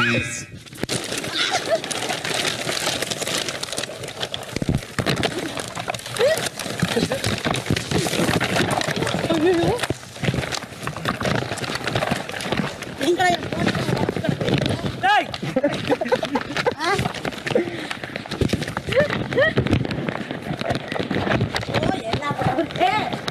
எங்களை ஓ, என்ன பண்றது?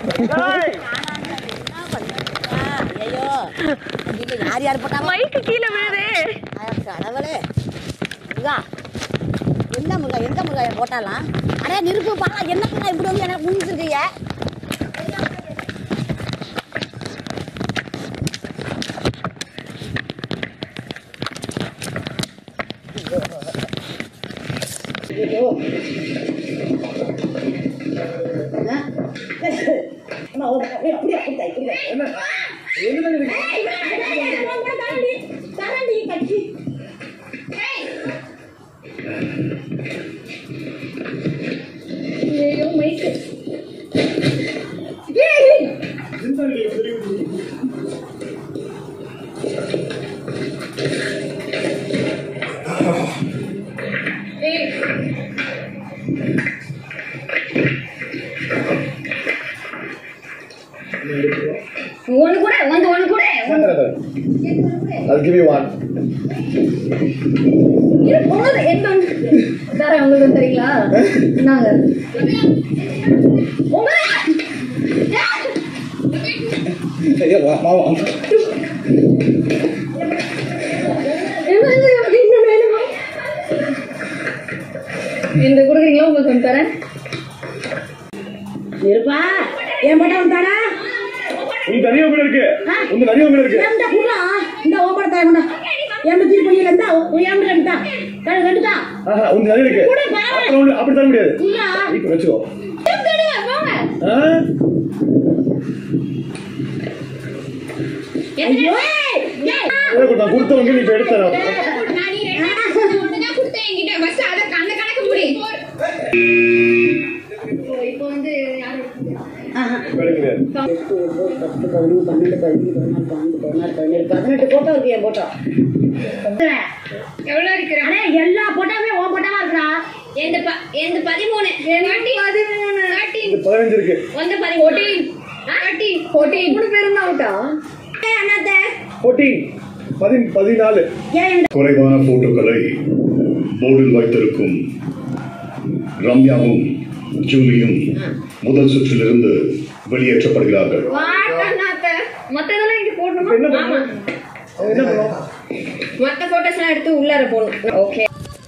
என்ன பண்றது? ஐயோ நீங்க யார் யார் போட்டாலும் மைக்கு கீழே விழுதே கடவுளே முருகா என்ன முருகா எங்க முருகா போட்டாலாம் அடே நிருப்பு பார்க்கலாம் என்ன முருகா இப்படி வந்து எனக்கு முடிஞ்சிருக்கீங்க ஒண்ணு கூட வந்து ஒண்ணு கூட I'll give you one. இது போனது எந்த ஒண்ணு தரேன் உங்களுக்கு தெரியுங்களா நாங்க Yeah, wow, wow. இந்த கொடுக்குறீங்களா உங்களுக்கு ஒன்று தரேன் நிருப்பா என் போட்டா வந்தாடா உங்க நிறைய உங்க இருக்கு உங்க நிறைய உங்க இருக்கு ஏன்டா குடுறா இந்த ஓபட தாயமுடா ஏன் திருப்பி பண்ணில இருந்தா ஏன் ரெண்டா கழ ரெண்டுடா ஆஹா உங்க நிறைய இருக்கு கூட பா. அப்புறம் ஒண்ணு அப்படி தர முடியாது குடுறா இப்ப வச்சுக்கோ ஆ? ஐயோ இதை கொடுத்தா, கொடுத்தவங்க நீ இப்ப எடுத்துறேன் இப்போ வந்து யாரு எடுக்க முடியாது பத்து பதினொன்று பன்னெண்டு பதினஞ்சு பதினாறு பதினஞ்சு பதினாறு பதினேழு பதினெட்டு போட்டோ இருக்கு என் போட்டோ எவ்வளவு இருக்கிற அடே எல்லா போட்டோமே உன் போட்டோவா இருக்கா எந்த ப எந்த பதிமூணு பதிமூணு இது பதினஞ்சு இருக்கு வந்து பதி ஃபோர்டீன் தேர்ட்டீன் ஃபோர்டீன் மூணு பேரும் அவுட்டா அண்ணாத்த ஃபோர்டீன் பதி பதினாலு ஏன் குறைவான போட்டோக்களை போர்டில் வைத்திருக்கும் ரம்யாவும் ஜூலியும் முதல் சுற்றிலிருந்து வெளியேற்றப்படுகிறார்கள் வாட்டனாத்த மத்ததெல்லாம் இங்க போடணுமா என்ன ஆமா பண்ணுவோம் என்ன பண்ணுவோம் மத்த போட்டோஸ் எல்லாம் எடுத்து உள்ளார போடணும் ஓகே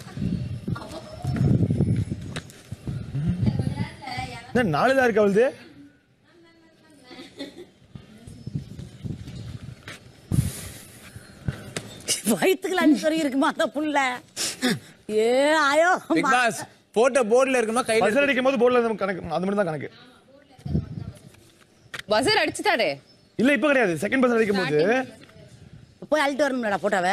நாலு தான் இருக்கு அவளுது வயிற்றுக்குள்ள அஞ்சு சொறி இருக்குமா அந்த புள்ள ஏ ஆயோ பிக் பாஸ் போட்டோ போர்டுல இருக்கணும் கையில பசர் அடிக்கும் போது போர்டில் நம்ம கணக்கு அது மட்டும் தான் கணக்கு பசர் அடிச்சுட்டாரு இல்ல இப்ப கிடையாது செகண்ட் பசர் அடிக்கும் போது போய் அழுட்டு வரணும்லடா போட்டோவை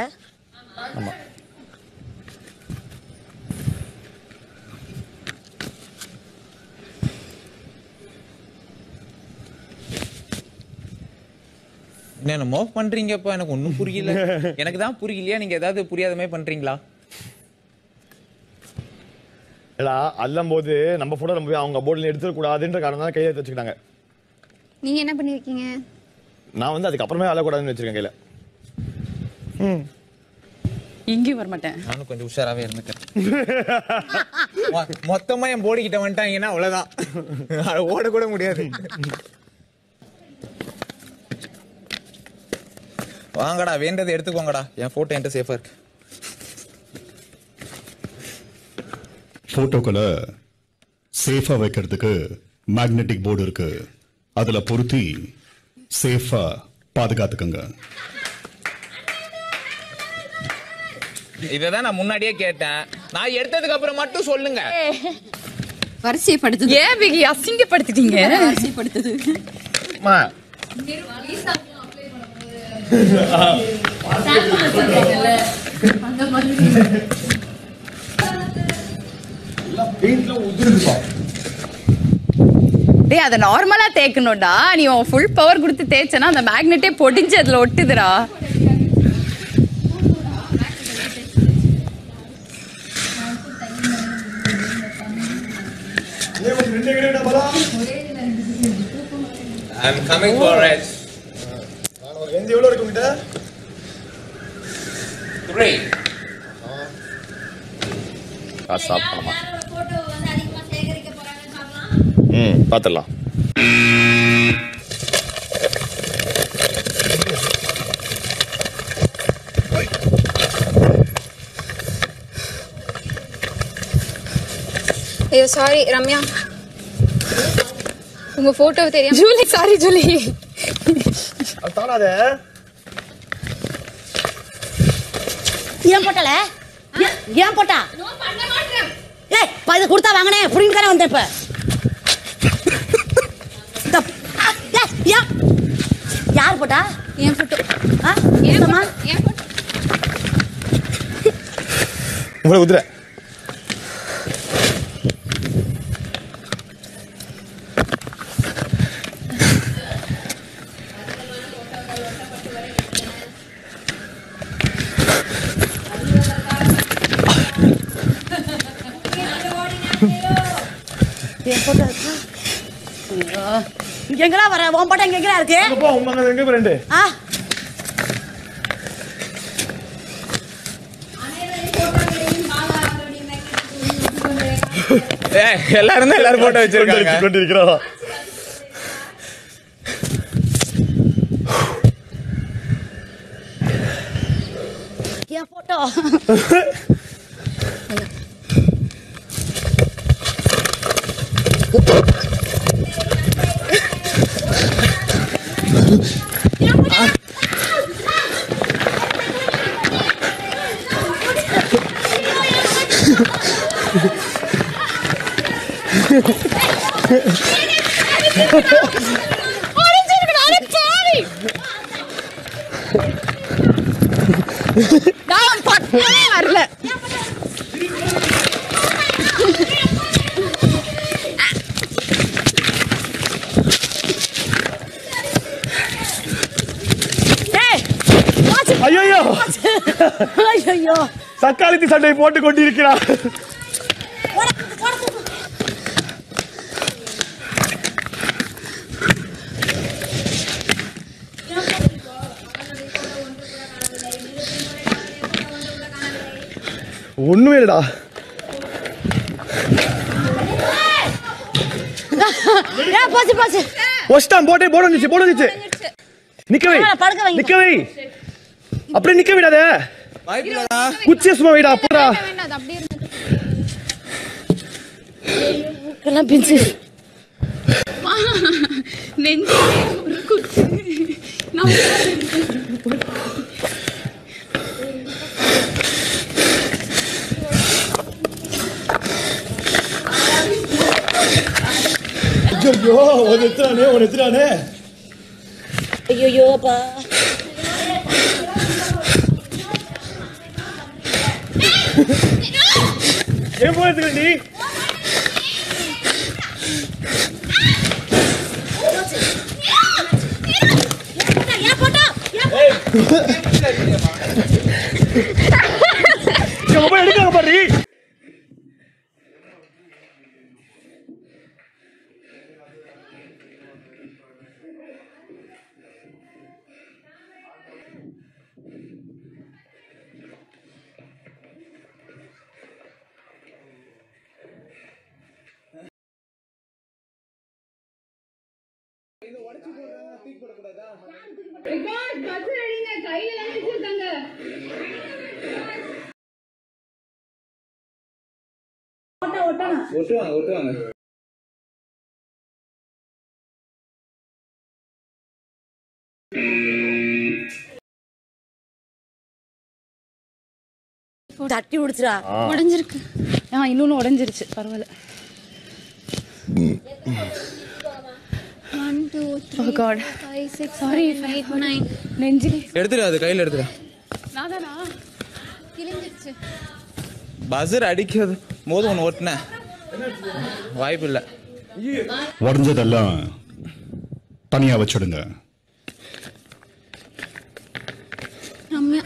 என்னமோ பண்றீங்கப்பா எனக்கு ஒண்ணும் புரியல எனக்கு தான் புரியலையா நீங்க ஏதாவது புரியாத மாதிரி பண்றீங்களா ஏடா அள்ளும் போது நம்ம போட்டோ நம்ம போய் அவங்க போர்டில் எடுத்துட கூடாதுன்ற காரணம் தான் கையில எடுத்து வச்சுக்கிட்டாங்க நீங்க என்ன பண்ணிருக்கீங்க நான் வந்து அதுக்கப்புறமே அள்ளக்கூடாதுன்னு வச்சிருக்கேன் கையில இங்கேயும் வர மாட்டேன் நானும் கொஞ்சம் உஷாராவே இருந்துட்டேன் மொ- மொத்தமா என் போடி கிட்ட வந்துட்டாங்கன்னா அவ்வளவுதான் அது ஓட கூட முடியாது வாங்கடா வேண்டதை எடுத்துக்கோங்கடா என் போட்டோ என்கிட்ட சேஃபா இருக்கு போட்டோக்களை சேஃபா வைக்கிறதுக்கு மேக்னெட்டிக் போர்டு இருக்கு அதுல பொருத்தி சேஃபா பாதுகாத்துக்கங்க இதை தான் நான் முன்னாடியே கேட்டேன் நான் எடுத்ததுக்கு அப்புறம் மட்டும் சொல்லுங்க வரிசைப்படுத்துது ஏன் பிகி அசிங்கப்படுத்திட்டீங்க வரிசைப்படுத்துது அம்மா, டேய் அதை நார்மலா தேய்க்கணும்டா நீ உன் ஃபுல் பவர் கொடுத்து தேய்ச்சனா அந்த மேக்னெட்டே பொடிஞ்சு அதுல ஒட்டுதுடா I'm coming for it. எந்த எவ்வளவு இருக்கு உங்ககிட்ட Three. காசு சாப்பிடலாமா ம் பார்த்துடலாம் ஐயோ சாரி ரம்யா உங்க போட்டோ தெரியும் ஜூலி சாரி ஜூலி அது தானாதே ஏன் போட்டல ஏன்- ஏன் போட்டா ஏய் பா இது கொடுத்தா வாங்கினே புரிஞ்சு தானே வந்தேன் இப்ப இந்த- ஆ, ஏய், ஏன் யார் போட்டா என் போட்டோ ஆ ஏன் ஏமா photo? என் போட்டோ உங்களை குதிரை என் போட்டோ இருக்கா ஐயோ. இங்க எங்கடா வர உன் போட்டோ இங்க எங்கடா இருக்கு அப்போ உங்க எங்க ஃப்ரெண்டு ஆ ஏய், எல்லாரும் தான் எல்லாரும் போட்டோ வச்சிருக்காங்க கொண்டிருக்கிறோம் என் போட்டோ நான் பக்கமே வரல ஏய் போச்சு ஐயோ ஐயோ சக்காலத்தி சண்டை போட்டு கொண்டிருக்கிறார் போட போட தூக்கு. ஒண்ணுமே இல்லடா ஏய் போச்சு போச்சு ஒஸ்டாம் போட்டே போட வந்துச்சு போட வந்துச்சு நிக்கவை பரவாயில்ல, படுக்க வைங்க. நிக்கவை அப்படியே நிக்க விடாத வாய்ப்பில்லடா குச்சிய சும்மா வைடா போடா வேண்டாம் அது அப்படியே இருந்துட்டு எல்லாம் பிஞ்சு நெஞ்சு ஒரு குத்து நான் ஐயோ ஒரு எத்துறானே ஒரு எத்துறானே ஐயோ அப்பா ஏன் போயிட்டு நீ ஏன் போட்டோ ஏன் இங்க போய் எடுக்காங்க பாரு ஒட்டுவாங்க ஒட்டுவாங்க தட்டி விடுச்சுடா உடஞ்சிருக்கு ஆ இன்னொன்னு உடஞ்சிருச்சு பரவாயில்ல one two Oh God. Five six sorry five nine நெஞ்சு எடுத்துரு அது கையில எடுத்துரு நாதானா கிழிஞ்சிருச்சு பஸ்ஸர் அடிக்கிறது போது ஒன்று ஓட்டினேன் வாய்ப்பு இல்லை உடஞ்சதெல்லாம் தனியா வச்சிடுங்க ரம்யா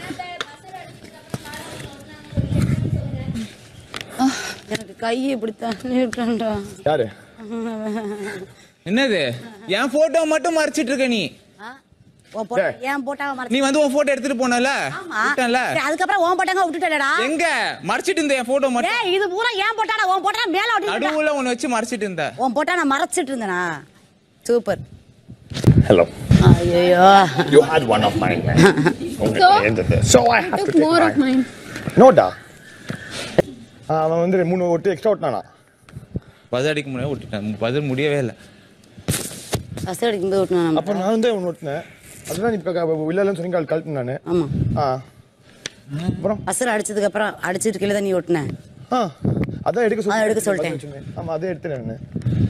எனக்கு கை இப்படித்தான் இருக்கேன்டா யாரு என்னது என் போட்டோ மட்டும் மறைச்சிட்டு இருக்க நீ ஆ? உன் போட்டோ ஏன் போட்டாவை நீ மறைச்சு வந்து உன் போட்டோ எடுத்துட்டு போனல ஆமா விட்டேன்ல சரி, அதுக்கப்புறம் உன் போட்டாங்க விட்டுட்டேடா எங்க மறைச்சிட்டு இருந்த என் போட்டோ மட்டும் ஏய் இது பூரா ஏன் போட்டாடா உன் போட்டா மேல ஒட்டி நடுவுல ஒன்னு வச்சு மறைச்சிட்டு இருந்த உன் போட்டா நான் மறைச்சிட்டு இருந்தேனா சூப்பர் ஹலோ ஐயோ you hate one of mind உங்களுக்கு so I have to more of mine. நோட்டா அவன் வந்து மூணு ஒட்டு எக்ஸ்ட்ரா ஒட்டினானா பதம் அடிக்க முடியாது விட்டுட்டேன் பதில் முடியவே இல்லை ஃபர்ஸ்ட் அடிக்கும் போது விட்டுனா அப்ப நான் வந்து ஒன்று ஒட்டினேன் அதுதான் இப்போ இல்ல இல்லைன்னு சொன்னீங்க அது கழட்டு நான் ஆமா ஆ அப்புறம் அசர் அடிச்சதுக்கு அப்புறம் அடிச்சிட்டு கீழே தான் நீ ஒட்டின ஆ அதான் எடுக்க சொல்லி ஆ, எடுக்க சொல்லிட்டேன். ஆமா அதே எடுத்தேன் நான்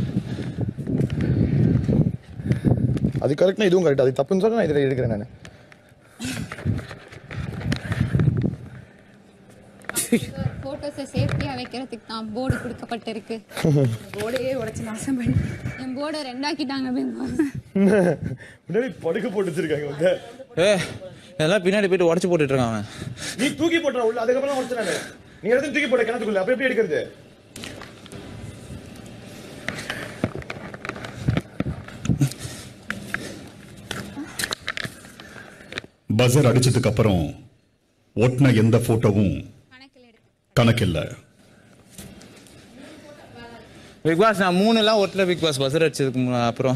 அது கரெக்ட்னா இதுவும் கரெக்ட் அது தப்புன்னு சொல்ல நான் இதில் எடுக்கிறேன் நான் போட்டோஸை சேஃப்டியா வைக்கிறதுக்கு தான் போர்டு கொடுக்கப்பட்டிருக்கு போர்டையே உடைச்சு நாசம் பண்ணி என் போர்டை ரெண்டாக்கிட்டாங்க பிக் பாஸ் முன்னாடி படுக்க போட்டு வச்சிருக்காங்க வந்து ஏ இதெல்லாம் பின்னாடி போயிட்டு உடச்சு போட்டுட்டு இருக்கான் அவன் நீ தூக்கி போட்டுற உள்ள அதுக்கப்புறம் உடச்சு நானு நீ எடுத்து தூக்கி போட்ட கிணத்துக்குள்ள அப்படி எப்படி எடுக்கிறது பஸர் அடிச்சதுக்கு அப்புறம் ஒட்டின எந்த போட்டோவும் கணக்கில்ல பிக் பாஸ் நான் மூணு எல்லாம் ஒட்டல பிக் பாஸ் பசர் அடிச்சதுக்கு மு- அப்புறம்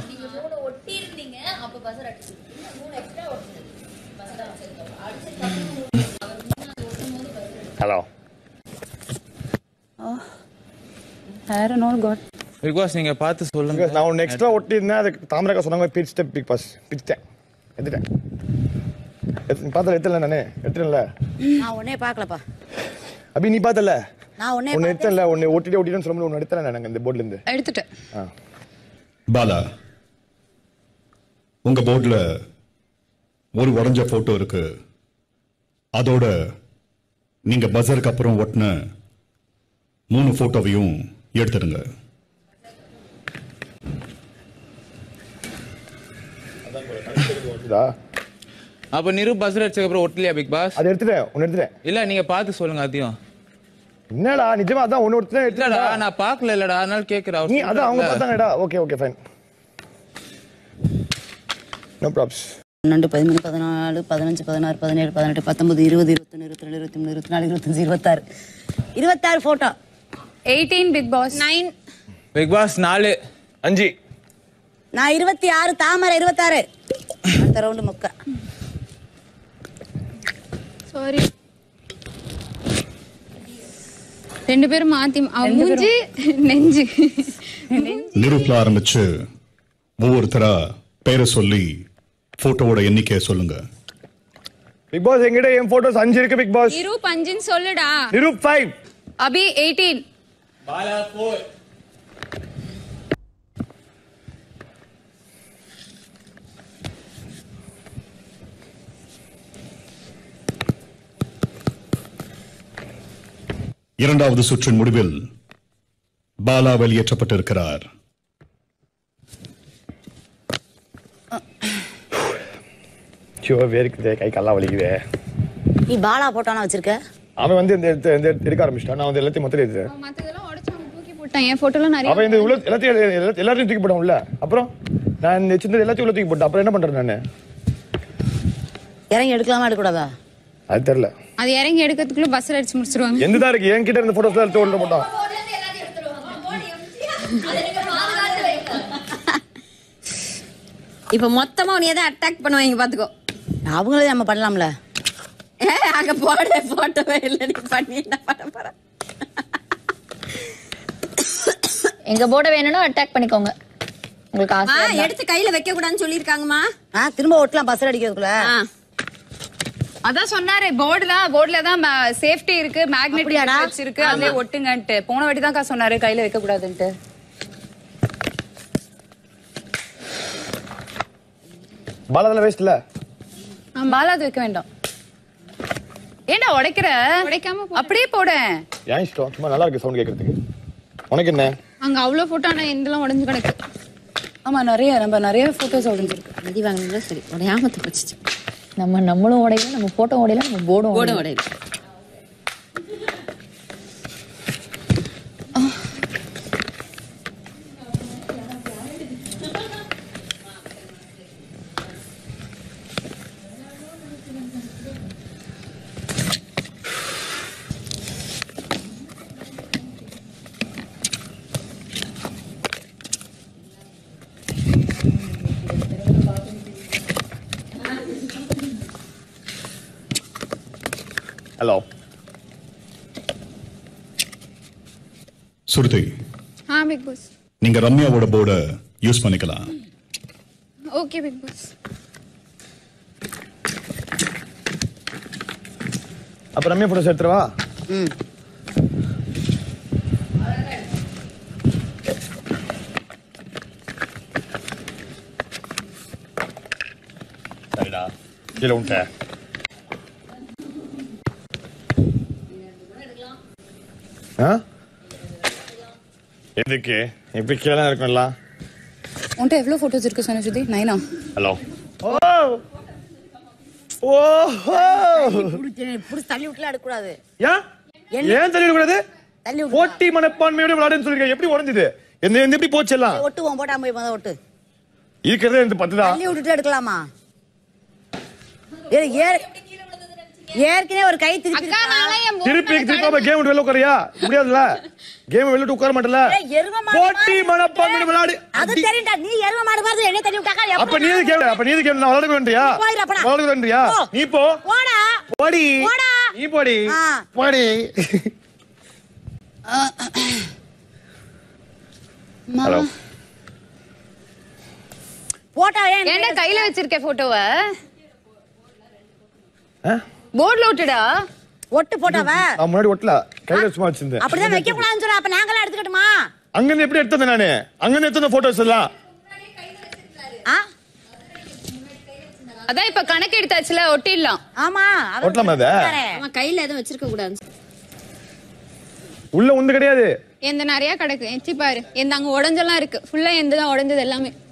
ஹலோ வேற நோ காட் பிக் பாஸ் நீங்க பார்த்து சொல்லுங்க நான் ஒன்று எக்ஸ்ட்ரா ஒட்டியிருந்தேன் அதுக்கு தாமரக்கா சொன்னாங்க பிரிச்சுட்டேன் பிக் பாஸ் பிரிச்சிட்டேன் எடுத்துட்டேன் எடுத்து- பார்த்தல எடுத்துல நானே எடுத்துட்டேன்ல நான் உன்னே பார்க்கலப்பா அபி நீ பார்த்தல நான் உன்னே ஒன்று எடுத்தல ஒன்று ஒட்டிட்டு ஒட்டிட்டு சொல்ல ஒன்று எடுத்தல நான் இந்த போர்ட்ல இருந்து எடுத்துட்டேன் ஆ பாலா உங்க போர்டுல ஒரு உடைஞ்ச போட்டோ இருக்கு அதோட நீங்க பஸருக்கு அப்புறம் ஒட்டின மூணு போட்டோவையும் எடுத்துடுங்க இதா அப்ப நிரு பசர் அடிச்சதுக்கு அப்புறம் ஒட்டலையா பிக் பாஸ் அது எடுத்துட்டேன் ஒன்று எடுத்துட்டேன் இல்ல நீங்க பார்த்து சொல்லுங்க அதையும் என்னடா நிஜமா அதான் ஒன்று ஒருத்தர் இல்லடா எடுத்துடா நான் பார்க்கல இல்லடா அதனால கேக்குறேன் நீ அதான் அவங்க பார்த்தாங்கடா okay okay fine no probs பன்னெண்டு பதிமூணு பதினாலு பதினஞ்சு பதினாறு பதினேழு பதினெட்டு பத்தொன்பது இருபது இருபத்தொன்று இருபத்தி ரெண்டு இருபத்தி மூணு இருபத்தி நாலு இருபத்தஞ்சு இருபத்தாறு இருபத்தாறு photo eighteen Bigg Boss nine Bigg Boss நாலு அஞ்சு நான் இருபத்தி ஆறு தாமரை இருபத்தாறு அடுத்த ரவுண்டு மொக்க சாரி ரெண்டு பேரும் மாத்தி அவன் மூஞ்சி நெஞ்சு நிரூப்ல ஆரம்பிச்சு ஒவ்வொருத்தரா பேரை சொல்லி போட்டோவோட எண்ணிக்கையை சொல்லுங்க பிக் பாஸ் எங்கிட்ட என் போட்டோஸ் அஞ்சு இருக்கு பிக் பாஸ் இரு பஞ்சுன்னு சொல்லுடா Niroop five Abhi eighteen Bala four இரண்டாவது சுற்றின் முடிவில் பாலா வெளியேற்றப்பட்டிருக்கிறார் ஐயோ வேர்க்குதே கை கல்லாம் வலிக்குதே நீ பாலா போட்டோனா வச்சிருக்க அவன் வந்து இந்த எடுத்து இந்த எடுத்து எடுக்க ஆரம்பிச்சிட்டான் நான் வந்து எல்லாத்தையும் மொத்தம் எடுத்தேன் அவன் மத்ததெல்லாம் உடைச்சு அவன் தூக்கி போட்டான் என் போட்டோலாம் நிறைய அவன் இந்த உள்ள எல்லாத்தையும் எல்லா- எல்லாத்தையும் தூக்கி போட்டான் உள்ள அப்புறம் நான் இந்த சின்ன எல்லாத்தையும் உள்ள தூக்கி போட்டேன் அப்புறம் என்ன பண்றேன் நான் இறங்கி எடுக்கலாமா எடுக்கக்கூடாதா அது தெரியல அது இறங்கி எடுக்கிறதுக்குள்ள பஸ்ல அடிச்சு முடிச்சிருவாங்க எந்த தான் இருக்கு என்கிட்ட இருந்த போட்டோஸ் எடுத்து உள்ள போட்டான் இப்ப மொத்தமா உன்னைய தான் அட்டாக் பண்ணுவாங்க பாத்துக்கோ அவங்களே நம்ம பண்ணலாம்ல ஏ அங்க போட போட்டவே இல்லை நீ பண்ணி என்ன பண்ண போற எங்க போர்டை வேணும்னா அட்டாக் பண்ணிக்கோங்க உங்களுக்கு ஆ, ஆசை இருந்தா. எடுத்து கையில வைக்க கூடாதுன்னு சொல்லிருக்காங்கம்மா ஆ திரும்ப ஒட்டலாம் பஸ் அடிக்கிறதுக்குள்ள அதான் சொன்னாரு போர்டு தான் போர்டுல தான் சேஃப்டி இருக்கு மேக்னெட் அப்படியாடா? வச்சிருக்கு அதுலயே ஒட்டுங்கன்ட்டு போன வாட்டி தான் சொன்னாரு கையில வைக்க கூடாதுன்ட்டு பாலாதில் வேஸ்ட் இல்ல பாலாது வைக்க வேண்டாம் ஏன்டா உடைக்கிற உடைக்காம போடு. அப்படியே போட ஏன் இஷ்டம் சும்மா நல்லா இருக்கு சவுண்ட் கேட்கறதுக்கு உனக்கு என்ன அங்க அவ்வளவு போட்டோ ஆனா எந்தெல்லாம் உடஞ்சு கிடக்கு ஆமா நிறைய நம்ம நிறைய போட்டோஸ் உடைஞ்சிருக்கு அடி வாங்கினீங்களா சரி உடையாம தப்பிச்சிச்சு நம்ம நம்மளும் உடையல நம்ம போட்டோ உடையல நம்ம போர்டும் போட உடையல உடையில ஹலோ சுருதி ஆ பிக் பாஸ் நீங்க ரம்யாவோட போர்டை யூஸ் பண்ணிக்கலாம் ஓகே பிக் பாஸ் அப்ப ரம்யா போட்டோஸ் எடுத்துருவா ம் சரிடா கீழே உன்ட்ட ஆ எதுக்கு எப்படி கீழே தான் இருக்கும் எல்லாம் உன்ட்ட எவ்வளவு போட்டோஸ் இருக்கு சொன்ன சுதி நைனா ஹலோ ஓ ஓஹோ பிடிச்சி பிடிச்சி தள்ளி விட்டுலாம் எடுக்கக்கூடாது ஏன் என்ன? ஏன் தள்ளி விடக்கூடாது தள்ளி விட்டு போட்டி மனப்பான்மையோட விளையாடுன்னு சொல்லிருக்க எப்படி உடஞ்சது எந்த எந்த எப்படி போச்சு எல்லாம் ஒட்டுவோம் போட்டா போய் மொதல் ஒட்டு இருக்கிறதே இந்த பத்து தான் தள்ளி விட்டுட்டு எடுக்கலாமா ஏ- ஏ- ஏற்கனவே ஒரு கை திருப்பி அக்கா இருக்கா. நாளை என் board திருப்பி மேல திருப்பாம கேம் விட்டு வெளில உட்காரியா முடியாதுல்ல கேம் வெளில விட்டு உட்கார மாட்டல ஏய், எருமை மாடு போட்டி மாதிரி மனப்பான்மையோட விளையாடு அது தெரியும்டா நீ எரும மாடு பார்த்து என்ன தள்ளி விட்டாக்கா அப்ப எப்படி நீ எது கேளு அப்ப நீ எது கேளு நான் விளையாட வேண்டியா போயிரு அப்படா. விளையாட வேண்டியா போ. நீ போ போடா போடி போடா. நீ போடி ஆ. போடி ஹலோ போட்டா ஏன் என்ன கையில வச்சிருக்க போட்டோவ போர்ட்ல விட்டுடா ஒட்டு போட்டாவ நான் முன்னாடி ஒட்டல கையில சும்மா வச்சிருந்தேன் அப்படிதான் வைக்க கூடாதுன்னு சொல்ல அப்ப நாங்களாம் எடுத்துக்கட்டுமா அங்க இருந்து எப்படி எடுத்தது நானு அங்க இருந்து எடுத்த போட்டோஸ் எல்லாம் ஆ அதான் இப்ப கணக்கு எடுத்தாச்சுல ஒட்டிடலாம் ஆமா அவர் ஒட்டலாமா அத ஆமா கையில எதுவும் வச்சிருக்க கூடாது உள்ள உந்து கிடையாது எந்த நிறைய கிடக்கு எச்சி பாரு எந்த அங்க உடஞ்செல்லாம் இருக்கு ஃபுல்லா எந்த தான் உடஞ்சது எல்லாமே